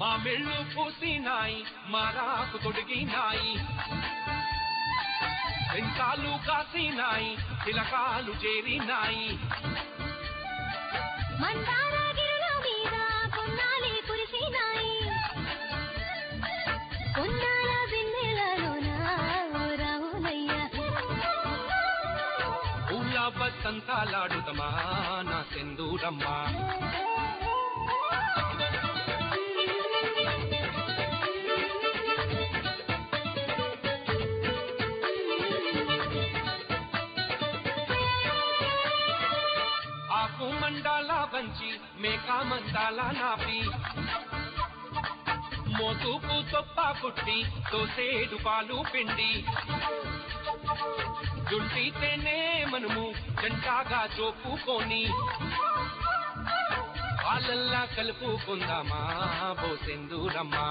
మా మెళ్ళు పూసినాయి మా రాకు తొడిగినాయి పెంచాలు కాసినాయి చిలకాలు చేరినాయి మందారగిరుల మీద కొన్నాలి కురిసినాయి కొన్నాల వెన్నెలలోన రావులయ్య పూల బస్సంతాలాడుతమా నా సెందూరమ్మా ఆకు మండాల వంచి మేకా మందాల నాపి మోతుకు తొప్ప పుట్టి తోసేడు పాలు పిండి దుంటితేనే మనము జంటాగా చూపుకొని వాళ్ళల్లా కలుపుకుందామా బోసెందూరమ్మా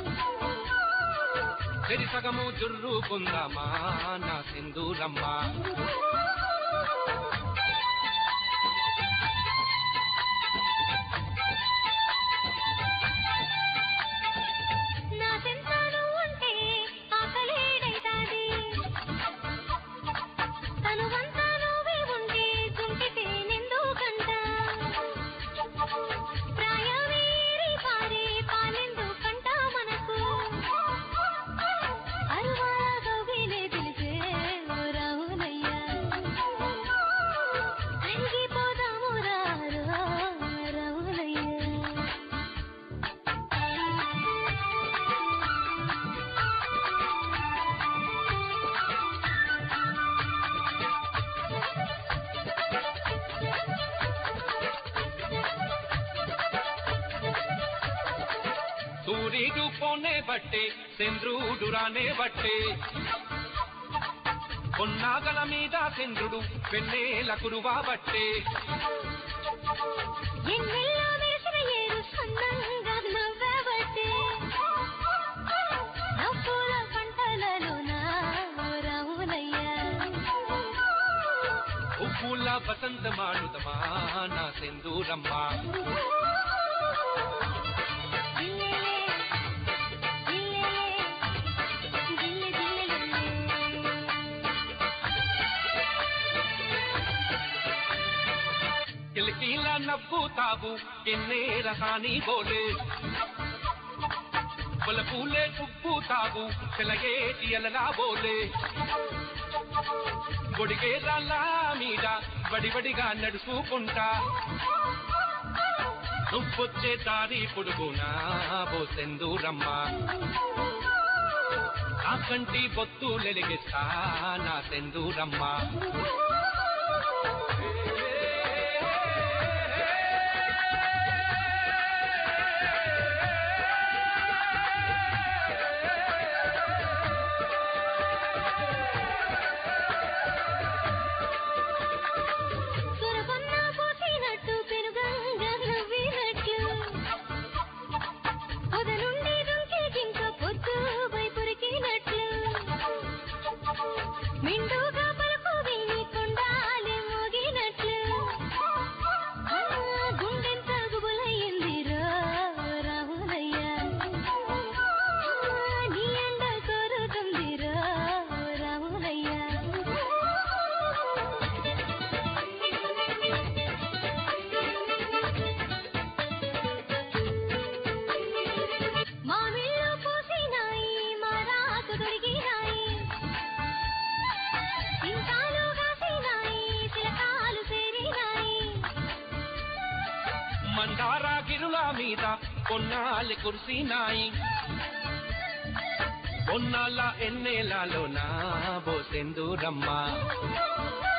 చెరి సగము జుర్రుకుందామా నా సింధూరమ్మా నా సెంతాను ఉంటే ఆకలేడైతాది తను వంతా నువ్వే ఉంటే దుంకితే నిందుకంట ప్రాయమేరి పారే పాలెందుకంట మనకు అరువాగా వినే తెలిసే ఓ రావులయ్యా కరిగిపోదాము రారా రావులయ్యా సూర్యుడు పోనే బట్టే చంద్రుడు రానే బట్టే కొన్నాగల మీద చంద్రుడు వెన్నెల కురువా బట్టే ఎన్నెల్లో మెరిసిన ఏరు సన్నంగా నవ్వబట్టే నవ్వుల పంటలలోన రావులయ్యా ఉప్పుల వసంత మాడుతమా నా సెందూరమ్మా జిల్లెలే జిల్లెలే జిల్లె జిల్లెలే కిలకీల నవ్వుతావు ఎన్నే రసాని బోలే పూలే తుప్పుతావు చెలగేటి అలలా బోలే గొడిగే రాళ్ళ మీద బడిబడిగా నడుచుకుంటా నువ్వొచ్చే దారి పొడుగునా బోసెందూరమ్మా ఆ కంటి బొత్తులెలిగిస్తా నా సెందూరమ్మా సురపన్న పోసినట్టు పెనుగంగా నవ్వినట్లు పొద నుండి దుంకి జింక పొద్దు వైపురికినట్లు మిండుగా పలుకు విని కొండాలే మోగినట్లు ఆ గుండెంత గుబులయ్యిందిరా రావులయ్యా నీ ఎండ కోరుతుందిరా రావులయ్యా మామిళ్ళు పూసినాయి మారాకు దొరికినాయి సింతాలు కాసినాయి చిలకాలు చేరినాయి మందార గిరుల మీద కొన్నాళ్ళు కురిసినాయి కొన్నాళ్ళ ఎన్నేళ్ళలో నా బోసెందూరమ్మా ఆ